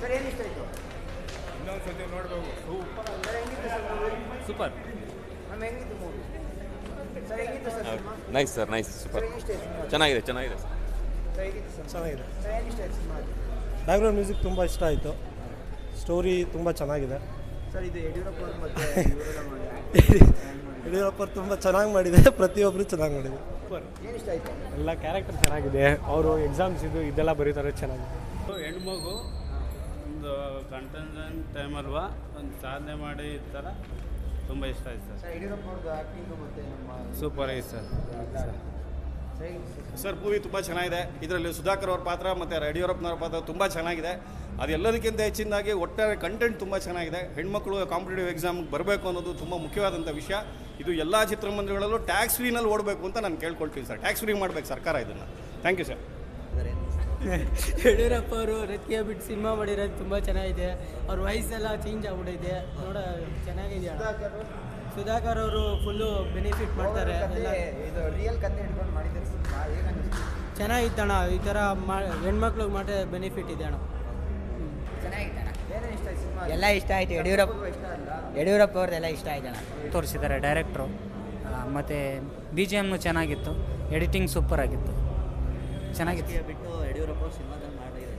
Sir ಏನು ಇಷ್ಟ ಆಯಿತು ಇನ್ನೊಂದು ಸತಿ ನೋಡಬೇಕು ಸರ್ ಹೆಂಗಿತ್ತು ಸರ್ ಮೂವಿ ಸೂಪರ್ ಮ್ಯಾಮ್ ಹೆಂಗಿತ್ತು ಮೂವಿ ಸರ್ ಹೆಂಗಿತ್ತು sir cinema nice sir nice sir super ಹೆಂಗಿಷ್ಟ ಆಯ್ತು ಸಿನಿಮಾ ಚೆನ್ನಾಗಿದೆ ಚೆನ್ನಾಗಿದೆ ಸರ್ ಸರ್ ಹೇಗಿತ್ತು ಸರ್ ಚೆನ್ನಾಗಿದೆ ಸರ್ ಏನು ಇಷ್ಟ ಆಯ್ತು ಸಿನಿಮಾ ಬ್ಯಾಕ್ಗ್ರೌಂಡ್ ಮ್ಯೂಸಿಕ್ ತುಂಬ ಇಷ್ಟ ಆಯಿತು ಸ್ಟೋರಿ ತುಂಬ ಚೆನ್ನಾಗಿದೆ ಸರ್ ಇದು ಯಡಿಯೂರಪ್ಪ ಅವ್ರು ಮತ್ತೆ ಇವರೆಲ್ಲ ಮಾಡಿ ಯಡಿಯೂರಪ್ಪ ತುಂಬ ಚೆನ್ನಾಗಿ ಮಾಡಿದೆ ಪ್ರತಿಯೊಬ್ಬರು ಚೆನ್ನಾಗಿ ಮಾಡಿದೆ ಏನು ಇಷ್ಟ ಆಯಿತು ಎಲ್ಲ ಕ್ಯಾರೆಕ್ಟರ್ ಚೆನ್ನಾಗಿದೆ ಅವರು ಎಕ್ಸಾಮ್ಸ್ ಇದು ಇದೆಲ್ಲ ಬರೀತಾರೆ ಚೆನ್ನಾಗಿದೆ ಹೆಣ್ಮಗು ಒಂದು ಕಂಟೆನ್ಸನ್ ಟೈಮ್ ಅಲ್ವಾ ಒಂದು ಸಾಧನೆ ಮಾಡಿ ಈ ಥರ ತುಂಬ ಇಷ್ಟ ಆಯ್ತು ಸರ್ ಸರ್ ಯಡಿಯೂರಪ್ಪ ಅವ್ರದ್ದು ಆ್ಯಕ್ಟಿಂಗು ಮತ್ತು ನಮ್ಮ ಸೂಪರ್ ಆಯ್ತು ಸರ್ ಸರ್ ಹೇಗಿತ್ತು ಸರ್ ಸರ್ ಮೂವಿ ತುಂಬ ಚೆನ್ನಾಗಿದೆ ಇದರಲ್ಲಿ ಸುಧಾಕರ್ ಅವ್ರ ಪಾತ್ರ ಮತ್ತು ಯಡಿಯೂರಪ್ಪನವ್ರ ಪಾತ್ರ ತುಂಬ ಚೆನ್ನಾಗಿದೆ ಅದೆಲ್ಲದಕ್ಕಿಂತ ಹೆಚ್ಚಿನದಾಗಿ ಒಟ್ಟಾರೆ ಕಂಟೆಂಟ್ ತುಂಬ ಚೆನ್ನಾಗಿದೆ ಹೆಣ್ಮಕ್ಳು ಕಾಂಪಿಟೇಟಿವ್ ಎಕ್ಸಾಮ್ಗೆ ಬರಬೇಕು ಅನ್ನೋದು ತುಂಬ ಮುಖ್ಯವಾದಂಥ ವಿಷಯ ಇದು ಎಲ್ಲ ಚಿತ್ರಮಂದಿರಗಳಲ್ಲೂ ಟ್ಯಾಕ್ಸ್ ಫ್ರೀನಲ್ಲಿ ಓಡಬೇಕು ಅಂತ ನಾನು ಕೇಳ್ಕೊಳ್ತೀನಿ ಸರ್ ಟ್ಯಾಕ್ಸ್ ಫ್ರೀ ಮಾಡಬೇಕು ಸರ್ಕಾರ ಇದನ್ನು ಥ್ಯಾಂಕ್ ಯು ಸರ್ ಯಡಿಯೂರಪ್ಪ ಅವರು ರತಿಗೆ ಬಿಟ್ಟು ಸಿನಿಮಾ ಮಾಡಿರೋದು ತುಂಬ ಚೆನ್ನಾಗಿದೆ ಅವ್ರ ವಯಸ್ಸೆಲ್ಲ ಚೇಂಜ್ ಆಗ್ಬಿಟ್ಟಿದೆ ನೋಡ ಚೆನ್ನಾಗಿದೆ ಅಣ್ಣ. ಸುಧಾಕರ್ ಸುಧಾಕರ್ ಅವರು ಫುಲ್ಲು ಬೆನಿಫಿಟ್ ಮಾಡ್ತಾರೆ ಕತೆ ಎಲ್ಲ ಇದು ರಿಯಲ್ ಕತೆ ಹಿಡ್ಕೊಂಡು ಮಾಡಿದ್ದಾರೆ ಸಿನಿಮಾ ಹೇಗನ್ನಿಸ್ತು ಚೆನ್ನಾಗಿತ್ತಣ್ಣ ಈ ಥರ ಮಾ ಹೆಣ್ಮಕ್ಳಿಗೆ ಮಾತ್ರ ಬೆನಿಫಿಟ್ ಇದೆ ಅಣ್ಣ ಏನೇನು ಇಷ್ಟ ಆಯ್ತು ಸಿನಿಮಾ ಎಲ್ಲ ಇಷ್ಟ ಆಯಿತು ಯಡಿಯೂರಪ್ಪ ಇಷ್ಟ ಅಲ್ಲ ಯಡಿಯೂರಪ್ಪ ಅವ್ರದ್ದೆಲ್ಲ ಇಷ್ಟ ಆಯ್ತಣ್ಣ ತೋರಿಸಿದ್ದಾರೆ ಡೈರೆಕ್ಟ್ರು ಮತ್ತು ಬಿ ಜಿ ಎಮ್ನು ಚೆನ್ನಾಗಿತ್ತು ಎಡಿಟಿಂಗ್ ಸೂಪರ್ ಆಗಿತ್ತು ಚೆನ್ನಾಗಿತ್ತು ಬಿಟ್ಟು ಯಡಿಯೂರಪ್ಪ ಸಿನಿಮಾದಲ್ಲಿ ಮಾಡಿದ್ದಾರೆ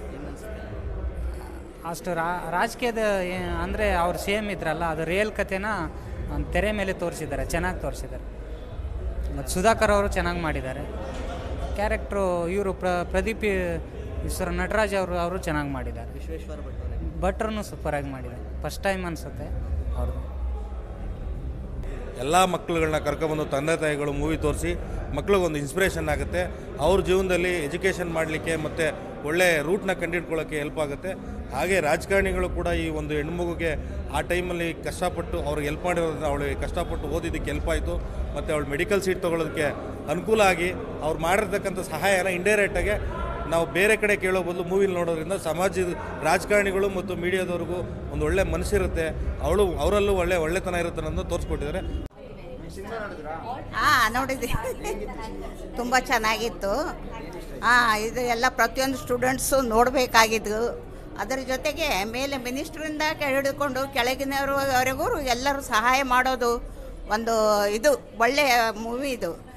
ಅಷ್ಟು ರಾ ರಾಜಕೀಯದ ಅಂದರೆ ಅವ್ರು ಸೇಮ್ ಇದ್ರಲ್ಲ ಅದು ರಿಯಲ್ ಕಥೆನ ಒಂದ್ ತೆರೆ ಮೇಲೆ ತೋರಿಸಿದ್ದಾರೆ ಚೆನ್ನಾಗಿ ತೋರಿಸಿದ್ದಾರೆ ಮತ್ತು ಸುಧಾಕರ್ ಅವರು ಚೆನ್ನಾಗಿ ಮಾಡಿದ್ದಾರೆ ಕ್ಯಾರೆಕ್ಟ್ರು ಇವರು ಪ್ರ ಪ್ರದೀಪ್ ಹೆಸರು ನಟರಾಜ್ ಅವರು ಅವರು ಚೆನ್ನಾಗಿ ಮಾಡಿದ್ದಾರೆ ವಿಶ್ವೇಶ್ವರ ಭಟ್ ಭಟ್ರನ್ನು ಸೂಪರಾಗಿ ಮಾಡಿದ್ದಾರೆ ಫಸ್ಟ್ ಟೈಮ್ ಅನಿಸುತ್ತೆ ಅವ್ರದ್ದು ಎಲ್ಲ ಮಕ್ಕಳುಗಳನ್ನ ಕರ್ಕೊಬಂದು ತಂದೆ ತಾಯಿಗಳು ಮೂವಿ ತೋರಿಸಿ ಮಕ್ಳಿಗೊಂದು ಇನ್ಸ್ಪಿರೇಷನ್ ಆಗುತ್ತೆ ಅವ್ರ ಜೀವನದಲ್ಲಿ ಎಜುಕೇಷನ್ ಮಾಡಲಿಕ್ಕೆ ಮತ್ತು ಒಳ್ಳೆ ರೂಟ್ನ ಕಂಡುಹಿಡ್ಕೊಳ್ಳೋಕ್ಕೆ ಹೆಲ್ಪ್ ಆಗುತ್ತೆ ಹಾಗೆ ರಾಜಕಾರಣಿಗಳು ಕೂಡ ಈ ಒಂದು ಹೆಣ್ಮಗುಗೆ ಆ ಟೈಮಲ್ಲಿ ಕಷ್ಟಪಟ್ಟು ಅವ್ರಿಗೆ ಹೆಲ್ಪ್ ಮಾಡಿರೋದ್ರಿಂದ ಅವಳಿಗೆ ಕಷ್ಟಪಟ್ಟು ಓದಿದ್ದಕ್ಕೆ ಹೆಲ್ಪ್ ಆಯಿತು ಮತ್ತು ಅವಳು ಮೆಡಿಕಲ್ ಸೀಟ್ ತೊಗೊಳೋದಕ್ಕೆ ಅನುಕೂಲ ಆಗಿ ಅವ್ರು ಮಾಡಿರ್ತಕ್ಕಂಥ ಸಹಾಯನ ಇಂಡೈರೆಕ್ಟಾಗಿ ನಾವು ಬೇರೆ ಕಡೆ ಕೇಳೋ ಬದಲು ಮೂವಿಲಿ ನೋಡೋದ್ರಿಂದ ಸಮಾಜದ ರಾಜಕಾರಣಿಗಳು ಮತ್ತು ಮೀಡಿಯಾದವ್ರಿಗೂ ಒಂದು ಒಳ್ಳೆ ಮನಸ್ಸಿರುತ್ತೆ ಅವಳು ಅವರಲ್ಲೂ ಒಳ್ಳೆ ಒಳ್ಳೆತನ ಇರುತ್ತೆ ಅನ್ನೋದನ್ನ ತೋರಿಸ್ಕೊಟ್ಟಿದ್ದಾರೆ ಸಿನಿಮಾ ನೋಡಿದ್ರಾ ಹಾಂ ನೋಡಿದ್ದೆ ತುಂಬ ಚೆನ್ನಾಗಿತ್ತು ಹಾಂ ಇದು ಎಲ್ಲ ಪ್ರತಿಯೊಂದು ಸ್ಟೂಡೆಂಟ್ಸು ನೋಡಬೇಕಾಗಿದ್ದು ಅದರ ಜೊತೆಗೆ ಮೇಲೆ ಮಿನಿಸ್ಟ್ರಿಂದ ಹಿಡಿದುಕೊಂಡು ಕೆಳಗಿನವರವರೆಗೂ ಎಲ್ಲರೂ ಸಹಾಯ ಮಾಡೋದು ಒಂದು ಇದು ಒಳ್ಳೆಯ ಮೂವಿ ಇದು